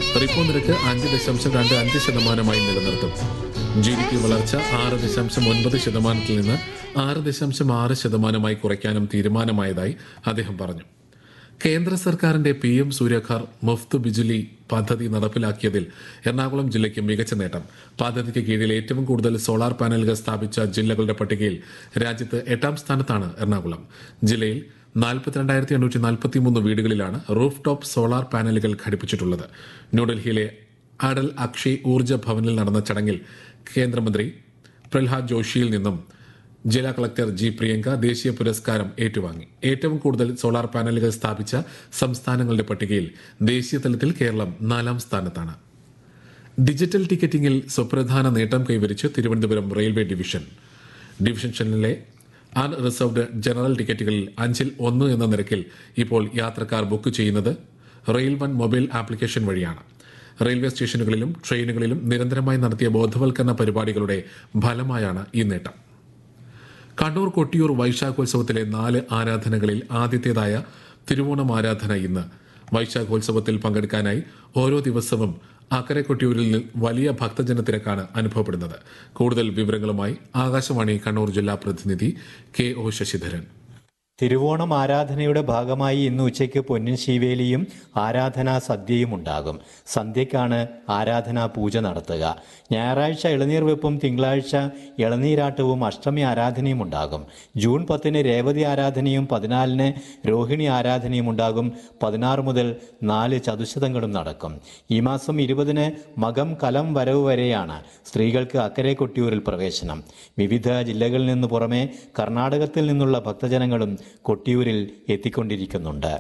repo നിരക്ക് അഞ്ച് ദശാംശം രണ്ട് അഞ്ച് ശതമാനമായി നിലനിർത്തും ജി ഡി പി വളർച്ച ആറ് ദശാംശം ഒൻപത് ശതമാനത്തിൽ നിന്ന് ആറ് ദശാംശം ആറ് ശതമാനമായി കുറയ്ക്കാനും തീരുമാനമായതായി അദ്ദേഹം പറഞ്ഞു കേന്ദ്ര സർക്കാരിന്റെ പി എം സൂര്യഘർ മുഫ്ത് ബിജുലി പദ്ധതി നടപ്പിലാക്കിയതിൽ എറണാകുളം ജില്ലയ്ക്ക് മികച്ച നേട്ടം പദ്ധതിക്ക് കീഴിൽ ഏറ്റവും കൂടുതൽ സോളാർ പാനലുകൾ സ്ഥാപിച്ച ജില്ലകളുടെ പട്ടികയിൽ രാജ്യത്ത് എട്ടാം സ്ഥാനത്താണ് എറണാകുളം ജില്ലയിൽ നാൽപ്പത്തിരണ്ടായിരത്തി എണ്ണൂറ്റി നാൽപ്പത്തിമൂന്ന് വീടുകളിലാണ് റൂഫ് ടോപ്പ് സോളാർ പാനലുകൾ ഘടിപ്പിച്ചിട്ടുള്ളത് ന്യൂഡൽഹിയിലെ അടൽ അക്ഷയ് ഊർജ്ജ ഭവനിൽ നടന്ന ചടങ്ങിൽ കേന്ദ്രമന്ത്രി പ്രഹ്ലാദ് ജോഷിയിൽ നിന്നും ജില്ലാ കളക്ടർ ജി പ്രിയങ്ക ദേശീയ പുരസ്കാരം ഏറ്റുവാങ്ങി ഏറ്റവും കൂടുതൽ സോളാർ പാനലുകൾ സ്ഥാപിച്ച സംസ്ഥാനങ്ങളുടെ പട്ടികയിൽ ദേശീയ തലത്തിൽ കേരളം നാലാം സ്ഥാനത്താണ് ഡിജിറ്റൽ ടിക്കറ്റിംഗിൽ സുപ്രധാന നേട്ടം കൈവരിച്ച് തിരുവനന്തപുരം റെയിൽവേ ഡിവിഷൻ ഡിവിഷനിലെ അൺറിസർവ്ഡ് ജനറൽ ടിക്കറ്റുകളിൽ അഞ്ചിൽ ഒന്ന് എന്ന നിരക്കിൽ ഇപ്പോൾ യാത്രക്കാർ ബുക്ക് ചെയ്യുന്നത് റെയിൽ വൺ മൊബൈൽ ആപ്ലിക്കേഷൻ വഴിയാണ് റെയിൽവേ സ്റ്റേഷനുകളിലും ട്രെയിനുകളിലും നിരന്തരമായി നടത്തിയ ബോധവൽക്കരണ പരിപാടികളുടെ ഫലമായാണ് ഈ നേട്ടം കണ്ണൂർ കൊട്ടിയൂർ വൈശാഖോത്സവത്തിലെ നാല് ആരാധനകളിൽ ആദ്യത്തേതായ തിരുവോണം ആരാധന ഇന്ന് വൈശാഖോത്സവത്തിൽ പങ്കെടുക്കാനായി ഓരോ ദിവസവും അക്കരെ കൊട്ടിയൂരിൽ വലിയ ഭക്തജന തിരക്കാണ് അനുഭവപ്പെടുന്നത് കൂടുതൽ വിവരങ്ങളുമായി ആകാശവാണി കണ്ണൂർ ജില്ലാ പ്രതിനിധി കെ ഒ ശശിധരൻ തിരുവോണം ആരാധനയുടെ ഭാഗമായി ഇന്ന് ഉച്ചയ്ക്ക് പൊന്നിൻ ശീവേലിയും ആരാധനാ സദ്യയും ഉണ്ടാകും സന്ധ്യയ്ക്കാണ് ആരാധനാ പൂജ നടത്തുക ഞായറാഴ്ച ഇളനീർ വെപ്പും തിങ്കളാഴ്ച ഇളനീരാട്ടവും അഷ്ടമി ആരാധനയും ഉണ്ടാകും ജൂൺ പത്തിന് രേവതി ആരാധനയും പതിനാലിന് രോഹിണി ആരാധനയും ഉണ്ടാകും പതിനാറ് മുതൽ നാല് ചതുശതങ്ങളും നടക്കും ഈ മാസം ഇരുപതിന് മകം കലം വരവ് വരെയാണ് സ്ത്രീകൾക്ക് അക്കരെ കൊട്ടിയൂരിൽ പ്രവേശനം വിവിധ ജില്ലകളിൽ നിന്ന് പുറമെ കർണാടകത്തിൽ നിന്നുള്ള ഭക്തജനങ്ങളും കൊട്ടിയൂരിൽ എത്തിക്കൊണ്ടിരിക്കുന്നുണ്ട്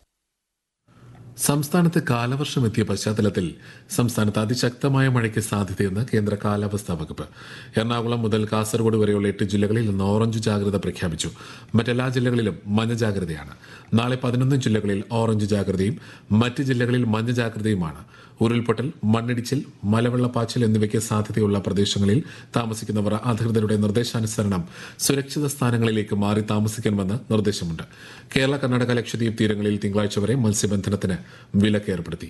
സംസ്ഥാനത്ത് കാലവർഷം എത്തിയ പശ്ചാത്തലത്തിൽ സംസ്ഥാനത്ത് അതിശക്തമായ മഴയ്ക്ക് സാധ്യതയെന്ന് കേന്ദ്ര കാലാവസ്ഥാ വകുപ്പ് എറണാകുളം മുതൽ കാസർഗോഡ് വരെയുള്ള എട്ട് ജില്ലകളിൽ ഇന്ന് ഓറഞ്ച് ജാഗ്രത പ്രഖ്യാപിച്ചു മറ്റെല്ലാ ജില്ലകളിലും മഞ്ഞ ജാഗ്രതയാണ് നാളെ പതിനൊന്ന് ജില്ലകളിൽ ഓറഞ്ച് ജാഗ്രതയും മറ്റ് ജില്ലകളിൽ മഞ്ഞ ജാഗ്രതയുമാണ് ഉരുൾപൊട്ടൽ മണ്ണിടിച്ചിൽ മലവെള്ളപ്പാച്ചിൽ എന്നിവയ്ക്ക് സാധ്യതയുള്ള പ്രദേശങ്ങളിൽ താമസിക്കുന്നവർ അധികൃതരുടെ നിർദ്ദേശാനുസരണം സുരക്ഷിത സ്ഥാനങ്ങളിലേക്ക് മാറി താമസിക്കണമെന്ന് നിർദ്ദേശമുണ്ട് കേരള കർണാടക ലക്ഷദ്വീപ് തീരങ്ങളിൽ തിങ്കളാഴ്ച വരെ മത്സ്യബന്ധനത്തിന് വിലക്ക് ഏർപ്പെടുത്തി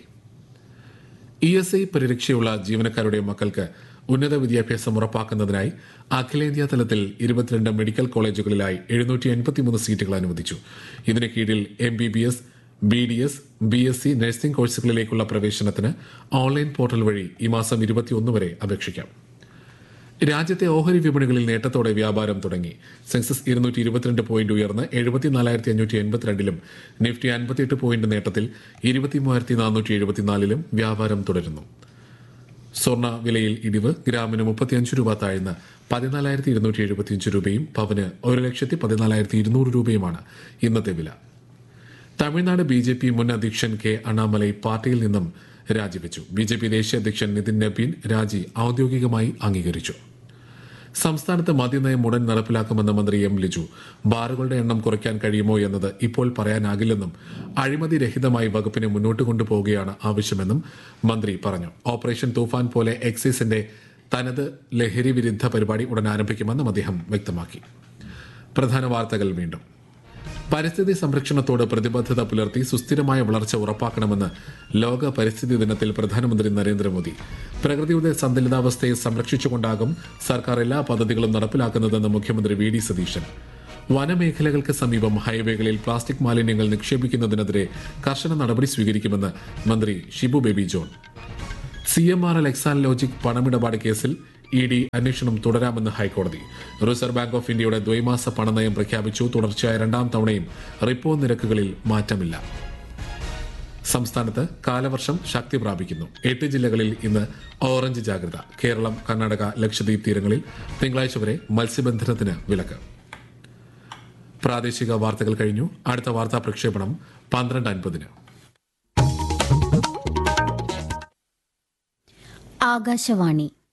ഇ എസ് ഐ പരിരക്ഷയുള്ള ജീവനക്കാരുടെ മക്കൾക്ക് ഉന്നത വിദ്യാഭ്യാസം ഉറപ്പാക്കുന്നതിനായി അഖിലേന്ത്യാ തലത്തിൽ ഇരുപത്തിരണ്ട് മെഡിക്കൽ കോളേജുകളിലായി എഴുന്നൂറ്റി എൺപത്തിമൂന്ന് സീറ്റുകൾ അനുവദിച്ചു ഇതിന് കീഴിൽ M B B S B D S B S C nursing കോഴ്സുകളിലേക്കുള്ള പ്രവേശനത്തിന് ഓൺലൈൻ പോർട്ടൽ വഴി ഈ മാസം ഇരുപത്തിയൊന്ന് വരെ അപേക്ഷിക്കാം രാജ്യത്തെ ഓഹരി വിപണികളിൽ നേട്ടത്തോടെ വ്യാപാരം തുടങ്ങി സെൻസസ് ഇരുന്നൂറ്റി ഇരുപത്തിരണ്ട് പോയിന്റ് ഉയർന്ന് എഴുപത്തിനാലായിരത്തി അഞ്ഞൂറ്റി എൺപത്തിരണ്ടിലും നിഫ്റ്റി അൻപത്തിയെട്ട് പോയിന്റ് നേട്ടത്തിൽ ഇരുപത്തിമൂവായിരത്തി നാനൂറ്റി എഴുപത്തിനാലിലും വ്യാപാരം തുടരുന്നു സ്വർണ്ണ വിലയിൽ ഇടിവ് ഗ്രാമിന് മുപ്പത്തിയഞ്ച് രൂപ താഴ്ന്ന് പതിനാലായിരത്തി ഇരുന്നൂറ്റി എഴുപത്തിയഞ്ച് രൂപയും പവന് ഒരു ലക്ഷത്തി പതിനാലായിരത്തി ഇരുന്നൂറ് രൂപയുമാണ് ഇന്നത്തെ വില തമിഴ്നാട് ബി ജെ പി മുൻ അധ്യക്ഷൻ കെ അണ്ണാമലൈ പാർട്ടിയിൽ നിന്നും രാജിവെച്ചു ബി ജെ പി ദേശീയ അധ്യക്ഷൻ നിതിൻ നബീൻ രാജി ഔദ്യോഗികമായി അംഗീകരിച്ചു സംസ്ഥാനത്ത് മദ്യനയം ഉടൻ നടപ്പിലാക്കുമെന്ന് മന്ത്രി എം ലിജു ബാറുകളുടെ എണ്ണം കുറയ്ക്കാൻ കഴിയുമോ എന്നത് ഇപ്പോൾ പറയാനാകില്ലെന്നും അഴിമതി രഹിതമായി വകുപ്പിനെ മുന്നോട്ട് കൊണ്ടുപോവുകയാണ് ആവശ്യമെന്നും മന്ത്രി പറഞ്ഞു ഓപ്പറേഷൻ തൂഫാൻ പോലെ എക്സൈസിന്റെ തനത് ലഹരി വിരുദ്ധ പരിപാടി ഉടൻ ആരംഭിക്കുമെന്നും അദ്ദേഹം വ്യക്തമാക്കി പ്രധാന വാർത്തകൾ വീണ്ടും പരിസ്ഥിതി സംരക്ഷണത്തോട് പ്രതിബദ്ധത പുലർത്തി സുസ്ഥിരമായ വളർച്ച ഉറപ്പാക്കണമെന്ന് ലോക പരിസ്ഥിതി ദിനത്തിൽ പ്രധാനമന്ത്രി നരേന്ദ്രമോദി പ്രകൃതിയുടെ സന്തുലിതാവസ്ഥയെ സംരക്ഷിച്ചുകൊണ്ടാകും സർക്കാർ എല്ലാ പദ്ധതികളും നടപ്പിലാക്കുന്നതെന്ന് മുഖ്യമന്ത്രി വി ഡി സതീശൻ വനമേഖലകൾക്ക് സമീപം ഹൈവേകളിൽ പ്ലാസ്റ്റിക് മാലിന്യങ്ങൾ നിക്ഷേപിക്കുന്നതിനെതിരെ കർശന നടപടി സ്വീകരിക്കുമെന്ന് മന്ത്രി Shibu Baby John C M R L Exalogic പണമിടപാട് കേസിൽ ഇ ഡി അന്വേഷണം തുടരാമെന്ന് ഹൈക്കോടതി റിസർവ് ബാങ്ക് ഓഫ് ഇന്ത്യയുടെ ദ്വൈമാസ പണനയം പ്രഖ്യാപിച്ചു തുടർച്ചയായ രണ്ടാം തവണയും റിപ്പോ നിരക്കുകളിൽ മാറ്റമില്ല സംസ്ഥാനത്ത് കാലവർഷം ശക്തി പ്രാപിക്കുന്നു എട്ട് ജില്ലകളിൽ ഇന്ന് ഓറഞ്ച് ജാഗ്രത കേരളം കർണാടക ലക്ഷദ്വീപ് തീരങ്ങളിൽ തിങ്കളാഴ്ച വരെ മത്സ്യബന്ധനത്തിന് വിലക്ക് പ്രാദേശിക വാർത്തകൾ കഴിഞ്ഞു അടുത്ത വാർത്താ പ്രക്ഷേപണം പന്ത്രണ്ട് അൻപതിന് ആകാശവാണി